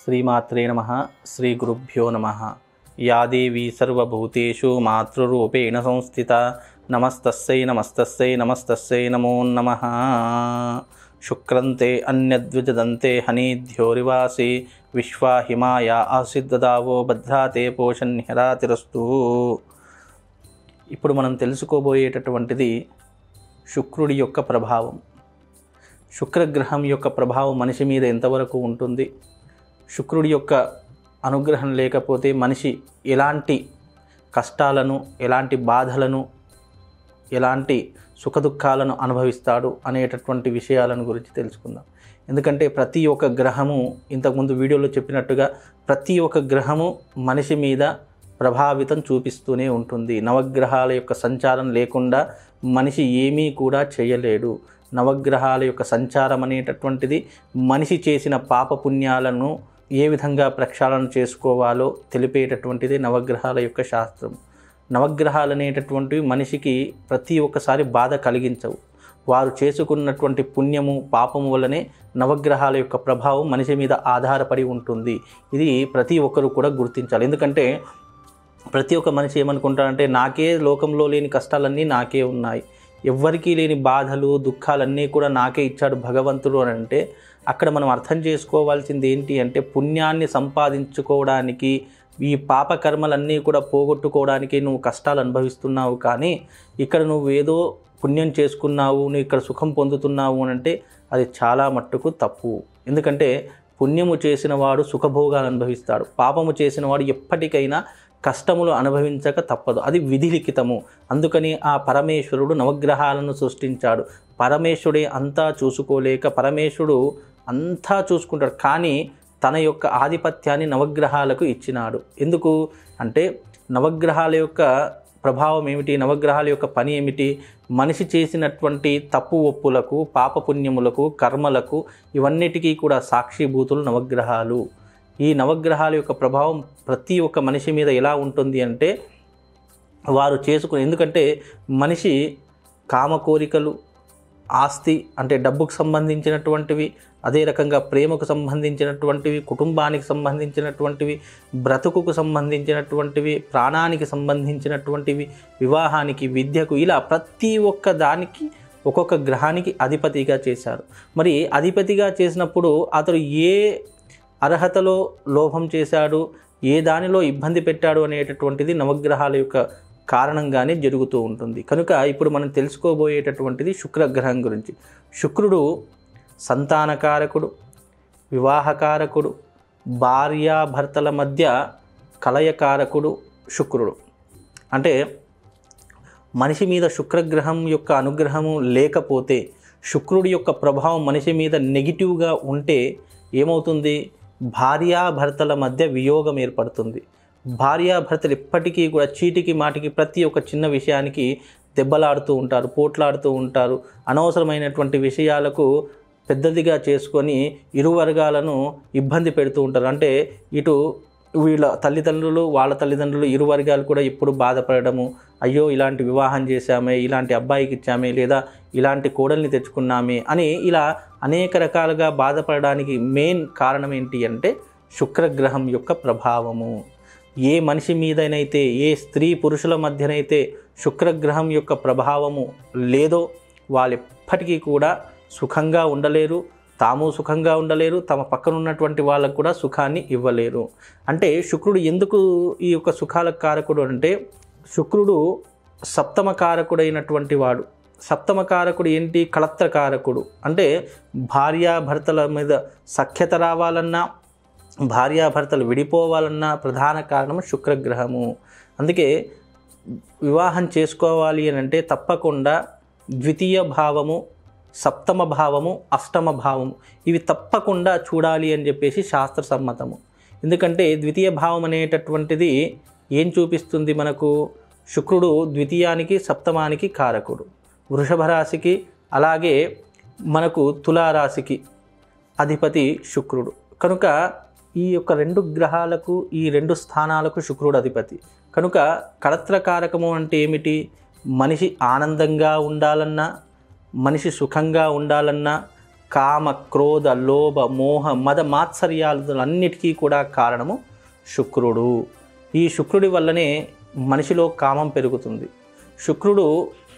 శ్రీమాత్రే నమ శ్రీ గురుభ్యో నమ యా దేవీ సర్వభూతేషు మాతృరూపేణ సంస్థిత నమస్తస్సై నమస్తస్సై నమస్తస్సై నమో నమ శుక్రంతే అన్యద్విజదంతే హనీధ్యోరివాసి విశ్వా హిమాయ ఆసిద్దదావో భద్రాతే పోషణ్యరాతిరస్తు ఇప్పుడు మనం తెలుసుకోబోయేటటువంటిది శుక్రుడి యొక్క ప్రభావం శుక్రగ్రహం యొక్క ప్రభావం మనిషి మీద ఎంతవరకు ఉంటుంది శుక్రుడి యొక్క అనుగ్రహం లేకపోతే మనిషి ఎలాంటి కష్టాలను ఎలాంటి బాధలను ఎలాంటి సుఖదుఖాలను అనుభవిస్తాడు అనేటటువంటి విషయాలను గురించి తెలుసుకుందాం ఎందుకంటే ప్రతి ఒక్క గ్రహము ఇంతకుముందు వీడియోలో చెప్పినట్టుగా ప్రతి ఒక్క గ్రహము మనిషి మీద ప్రభావితం చూపిస్తూనే ఉంటుంది నవగ్రహాల యొక్క సంచారం లేకుండా మనిషి ఏమీ కూడా చేయలేడు నవగ్రహాల యొక్క సంచారం అనేటటువంటిది మనిషి చేసిన పాపపుణ్యాలను ఏ విధంగా ప్రక్షాళన చేసుకోవాలో తెలిపేటటువంటిది నవగ్రహాల యొక్క శాస్త్రం నవగ్రహాలు అనేటటువంటివి మనిషికి ప్రతి ఒక్కసారి బాధ కలిగించవు వారు చేసుకున్నటువంటి పుణ్యము పాపము వల్లనే నవగ్రహాల యొక్క ప్రభావం మనిషి మీద ఆధారపడి ఉంటుంది ఇది ప్రతి ఒక్కరు కూడా గుర్తించాలి ఎందుకంటే ప్రతి ఒక్క మనిషి ఏమనుకుంటాడంటే నాకే లోకంలో లేని కష్టాలన్నీ నాకే ఉన్నాయి ఎవ్వరికీ లేని బాధలు దుఃఖాలన్నీ కూడా నాకే ఇచ్చాడు భగవంతుడు అని అంటే అక్కడ మనం అర్థం చేసుకోవాల్సింది ఏంటి అంటే పుణ్యాన్ని సంపాదించుకోవడానికి ఈ పాప కర్మలన్నీ కూడా పోగొట్టుకోవడానికి నువ్వు కష్టాలు అనుభవిస్తున్నావు కానీ ఇక్కడ నువ్వు ఏదో పుణ్యం చేసుకున్నావు నువ్వు ఇక్కడ సుఖం పొందుతున్నావు అని అంటే అది చాలా మట్టుకు తప్పు ఎందుకంటే పుణ్యము చేసిన వాడు సుఖభోగాలు అనుభవిస్తాడు పాపము చేసిన వాడు ఎప్పటికైనా కష్టములు అనుభవించక తప్పదు అది విధి లిఖితము అందుకని ఆ పరమేశ్వరుడు నవగ్రహాలను సృష్టించాడు పరమేశ్వరుడే అంతా చూసుకోలేక పరమేశ్వరుడు అంతా చూసుకుంటాడు కానీ తన యొక్క ఆధిపత్యాన్ని నవగ్రహాలకు ఇచ్చినాడు ఎందుకు అంటే నవగ్రహాల యొక్క ప్రభావం ఏమిటి నవగ్రహాల యొక్క పని ఏమిటి మనిషి చేసినటువంటి తప్పు ఒప్పులకు పాపపుణ్యములకు కర్మలకు ఇవన్నిటికీ కూడా సాక్షిభూతులు నవగ్రహాలు ఈ నవగ్రహాల యొక్క ప్రభావం ప్రతి ఒక్క మనిషి మీద ఎలా ఉంటుంది అంటే వారు చేసుకుని ఎందుకంటే మనిషి కామ కోరికలు ఆస్తి అంటే డబ్బుకు సంబంధించినటువంటివి అదే రకంగా ప్రేమకు సంబంధించినటువంటివి కుటుంబానికి సంబంధించినటువంటివి బ్రతుకుకు సంబంధించినటువంటివి ప్రాణానికి సంబంధించినటువంటివి వివాహానికి విద్యకు ఇలా ప్రతి ఒక్క దానికి ఒక్కొక్క గ్రహానికి అధిపతిగా చేశారు మరి అధిపతిగా చేసినప్పుడు అతడు ఏ అర్హతలో లోభం చేశాడు ఏ దానిలో ఇబ్బంది పెట్టాడు అనేటటువంటిది నవగ్రహాల యొక్క కారణంగానే జరుగుతూ ఉంటుంది కనుక ఇప్పుడు మనం తెలుసుకోబోయేటటువంటిది శుక్రగ్రహం గురించి శుక్రుడు సంతానకారకుడు వివాహకారకుడు భార్యాభర్తల మధ్య కలయకారకుడు శుక్రుడు అంటే మనిషి మీద శుక్రగ్రహం యొక్క అనుగ్రహము లేకపోతే శుక్రుడి యొక్క ప్రభావం మనిషి మీద నెగిటివ్గా ఉంటే ఏమవుతుంది భార్యాభర్తల మధ్య వియోగం ఏర్పడుతుంది భార్యాభర్తలు ఎప్పటికీ కూడా చీటికి మాటికి ప్రతి ఒక్క చిన్న విషయానికి దెబ్బలాడుతూ ఉంటారు పోట్లాడుతూ ఉంటారు అనవసరమైనటువంటి విషయాలకు పెద్దదిగా చేసుకొని ఇరు వర్గాలను ఇబ్బంది పెడుతూ ఉంటారు అంటే ఇటు వీళ్ళ తల్లిదండ్రులు వాళ్ళ తల్లిదండ్రులు ఇరు వర్గాలు కూడా ఎప్పుడు బాధపడము అయ్యో ఇలాంటి వివాహం చేశామే ఇలాంటి అబ్బాయికి ఇచ్చామే లేదా ఇలాంటి కోడల్ని తెచ్చుకున్నామే అని ఇలా అనేక రకాలుగా బాధపడడానికి మెయిన్ కారణం ఏంటి అంటే శుక్రగ్రహం యొక్క ప్రభావము ఏ మనిషి మీదనైతే ఏ స్త్రీ పురుషుల మధ్యనైతే శుక్రగ్రహం యొక్క ప్రభావము లేదో వాళ్ళు ఎప్పటికీ కూడా సుఖంగా ఉండలేరు తాము సుఖంగా ఉండలేరు తమ పక్కన ఉన్నటువంటి వాళ్ళకు కూడా సుఖాన్ని ఇవ్వలేరు అంటే శుక్రుడు ఎందుకు ఈ యొక్క సుఖాలకు కారకుడు అంటే శుక్రుడు సప్తమ కారకుడైనటువంటి వాడు సప్తమ కారకుడు ఏంటి కళత్ర కారకుడు అంటే భార్యాభర్తల మీద సఖ్యత రావాలన్నా భార్యాభర్తలు విడిపోవాలన్న ప్రధాన కారణం శుక్రగ్రహము అందుకే వివాహం చేసుకోవాలి అని అంటే తప్పకుండా ద్వితీయ భావము సప్తమ భావము అష్టమ భావము ఇవి తప్పకుండా చూడాలి అని చెప్పేసి శాస్త్ర సమ్మతము ఎందుకంటే ద్వితీయ భావం అనేటటువంటిది ఏం చూపిస్తుంది మనకు శుక్రుడు ద్వితీయానికి సప్తమానికి కారకుడు వృషభ రాశికి అలాగే మనకు తులారాశికి అధిపతి శుక్రుడు కనుక ఈ యొక్క రెండు గ్రహాలకు ఈ రెండు స్థానాలకు శుక్రుడు అధిపతి కనుక కళత్రకారకము అంటే ఏమిటి మనిషి ఆనందంగా ఉండాలన్నా మనిషి సుఖంగా ఉండాలన్నా కామ క్రోధ లోభ మోహ మద మాత్సర్యాలన్నిటికీ కూడా కారణము శుక్రుడు ఈ శుక్రుడి వల్లనే మనిషిలో కామం పెరుగుతుంది శుక్రుడు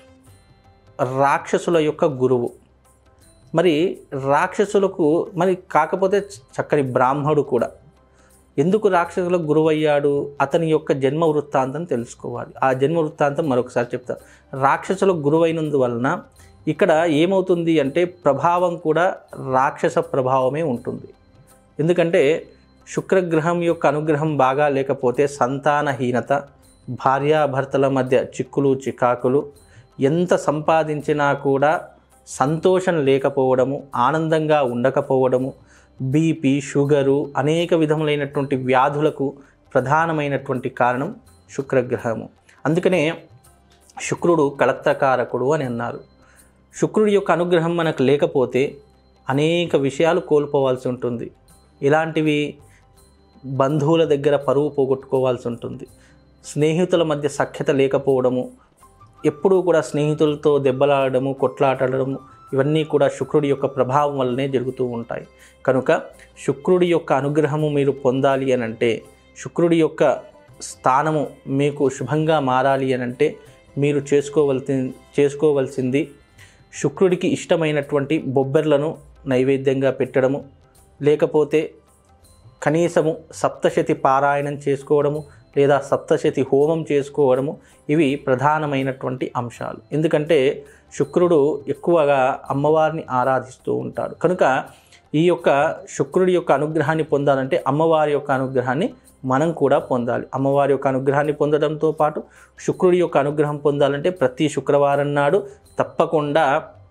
రాక్షసుల యొక్క గురువు మరి రాక్షసులకు మరి కాకపోతే చక్కని బ్రాహ్మడు కూడా ఎందుకు రాక్షసులకు గురువయ్యాడు అతని యొక్క జన్మ వృత్తాంతం తెలుసుకోవాలి ఆ జన్మ వృత్తాంతం మరొకసారి చెప్తా రాక్షసులకు గురువైనందువలన ఇక్కడ ఏమవుతుంది అంటే ప్రభావం కూడా రాక్షస ప్రభావమే ఉంటుంది ఎందుకంటే శుక్రగ్రహం యొక్క అనుగ్రహం బాగా లేకపోతే సంతానహీనత భార్యాభర్తల మధ్య చిక్కులు చికాకులు ఎంత సంపాదించినా కూడా సంతోషం లేకపోవడము ఆనందంగా ఉండకపోవడము బీపీ షుగరు అనేక విధములైనటువంటి వ్యాధులకు ప్రధానమైనటువంటి కారణం శుక్రగ్రహము అందుకనే శుక్రుడు కళత్రకారకుడు అని అన్నారు శుక్రుడి యొక్క అనుగ్రహం మనకు లేకపోతే అనేక విషయాలు కోల్పోవాల్సి ఉంటుంది ఇలాంటివి బంధువుల దగ్గర పరువు పోగొట్టుకోవాల్సి ఉంటుంది స్నేహితుల మధ్య సఖ్యత లేకపోవడము ఎప్పుడూ కూడా స్నేహితులతో దెబ్బలాడము కొట్లాడడము ఇవన్నీ కూడా శుక్రుడి యొక్క ప్రభావం వల్లనే జరుగుతూ ఉంటాయి కనుక శుక్రుడి యొక్క అనుగ్రహము మీరు పొందాలి అని అంటే శుక్రుడి యొక్క స్థానము మీకు శుభంగా మారాలి అని అంటే మీరు చేసుకోవలసి చేసుకోవలసింది శుక్రుడికి ఇష్టమైనటువంటి బొబ్బెర్లను నైవేద్యంగా పెట్టడము లేకపోతే కనీసము సప్తశతి పారాయణం చేసుకోవడము లేదా సప్తశతి హోమం చేసుకోవడము ఇవి ప్రధానమైనటువంటి అంశాలు ఎందుకంటే శుక్రుడు ఎక్కువగా అమ్మవారిని ఆరాధిస్తూ ఉంటాడు కనుక ఈ యొక్క శుక్రుడి యొక్క అనుగ్రహాన్ని పొందాలంటే అమ్మవారి యొక్క అనుగ్రహాన్ని మనం కూడా పొందాలి అమ్మవారి యొక్క అనుగ్రహాన్ని పొందడంతో పాటు శుక్రుడి యొక్క అనుగ్రహం పొందాలంటే ప్రతి శుక్రవారం నాడు తప్పకుండా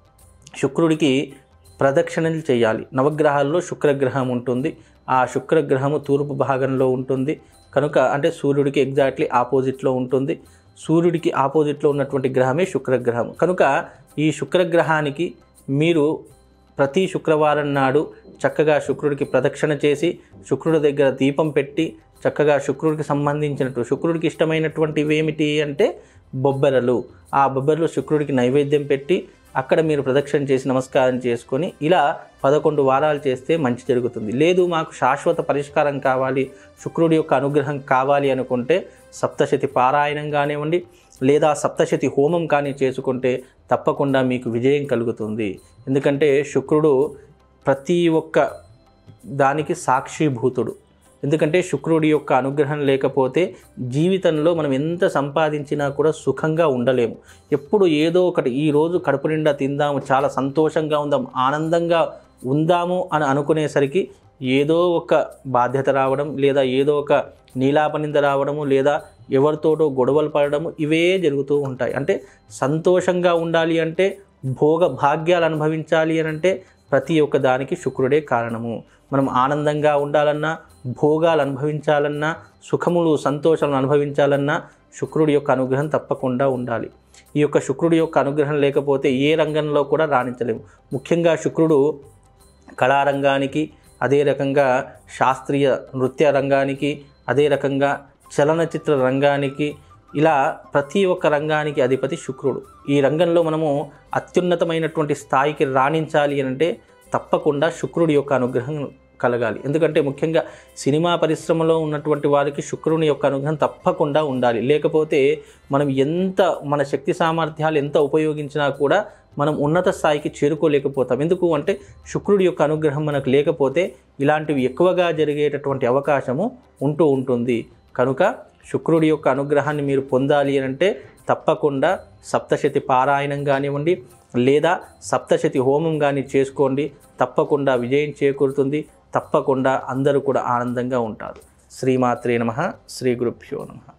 శుక్రుడికి ప్రదక్షిణలు చేయాలి నవగ్రహాల్లో శుక్రగ్రహం ఉంటుంది ఆ శుక్రగ్రహము తూర్పు భాగంలో ఉంటుంది కనుక అంటే సూర్యుడికి ఎగ్జాక్ట్లీ ఆపోజిట్లో ఉంటుంది సూర్యుడికి ఆపోజిట్లో ఉన్నటువంటి గ్రహమే శుక్రగ్రహం కనుక ఈ శుక్రగ్రహానికి మీరు ప్రతి శుక్రవారం నాడు చక్కగా శుక్రుడికి ప్రదక్షిణ చేసి శుక్రుడి దగ్గర దీపం పెట్టి చక్కగా శుక్రుడికి సంబంధించినట్టు శుక్రుడికి ఇష్టమైనటువంటివి ఏమిటి అంటే బొబ్బెరలు ఆ బొబ్బెరలు శుక్రుడికి నైవేద్యం పెట్టి అక్కడ మీరు ప్రదక్షిణ చేసి నమస్కారం చేసుకొని ఇలా పదకొండు వారాలు చేస్తే మంచి జరుగుతుంది లేదు మాకు శాశ్వత పరిష్కారం కావాలి శుక్రుడి యొక్క అనుగ్రహం కావాలి అనుకుంటే సప్తశతి పారాయణం కానివ్వండి లేదా సప్తశతి హోమం కానీ చేసుకుంటే తప్పకుండా మీకు విజయం కలుగుతుంది ఎందుకంటే శుక్రుడు ప్రతి ఒక్క దానికి సాక్షిభూతుడు ఎందుకంటే శుక్రుడి యొక్క అనుగ్రహం లేకపోతే జీవితంలో మనం ఎంత సంపాదించినా కూడా సుఖంగా ఉండలేము ఎప్పుడు ఏదో ఒకటి ఈరోజు కడుపు నిండా తిందాము చాలా సంతోషంగా ఉందాం ఆనందంగా ఉందాము అని అనుకునేసరికి ఏదో ఒక బాధ్యత రావడం లేదా ఏదో ఒక నీలాపనింద రావడము లేదా ఎవరితోటో గొడవలు పడడము ఇవే జరుగుతూ ఉంటాయి అంటే సంతోషంగా ఉండాలి అంటే భోగ భాగ్యాలు అనుభవించాలి అని అంటే ప్రతి ఒక్క దానికి శుక్రుడే కారణము మనం ఆనందంగా ఉండాలన్నా భోగాలు అనుభవించాలన్నా సుఖములు సంతోషాలను అనుభవించాలన్నా శుక్రుడి యొక్క అనుగ్రహం తప్పకుండా ఉండాలి ఈ యొక్క శుక్రుడి యొక్క అనుగ్రహం లేకపోతే ఏ రంగంలో కూడా రాణించలేము ముఖ్యంగా శుక్రుడు కళారంగానికి అదే రకంగా శాస్త్రీయ నృత్య రంగానికి అదే రకంగా చలనచిత్ర రంగానికి ఇలా ప్రతి ఒక్క రంగానికి అధిపతి శుక్రుడు ఈ రంగంలో మనము అత్యున్నతమైనటువంటి స్థాయికి రాణించాలి అని అంటే తప్పకుండా శుక్రుడి యొక్క అనుగ్రహం కలగాలి ఎందుకంటే ముఖ్యంగా సినిమా పరిశ్రమలో ఉన్నటువంటి వారికి శుక్రుని యొక్క అనుగ్రహం తప్పకుండా ఉండాలి లేకపోతే మనం ఎంత మన శక్తి సామర్థ్యాలు ఎంత ఉపయోగించినా కూడా మనం ఉన్నత స్థాయికి చేరుకోలేకపోతాం ఎందుకు అంటే శుక్రుడి యొక్క అనుగ్రహం మనకు లేకపోతే ఇలాంటివి ఎక్కువగా జరిగేటటువంటి అవకాశము ఉంటూ ఉంటుంది కనుక శుక్రుడి యొక్క అనుగ్రహాన్ని మీరు పొందాలి అని అంటే తప్పకుండా సప్తశతి పారాయణం కానివ్వండి లేదా సప్తశతి హోమం కానీ చేసుకోండి తప్పకుండా విజయం చేకూరుతుంది తప్పకుండా అందరూ కూడా ఆనందంగా ఉంటారు శ్రీమాత్రే నమ శ్రీ గురుభ్యో నమ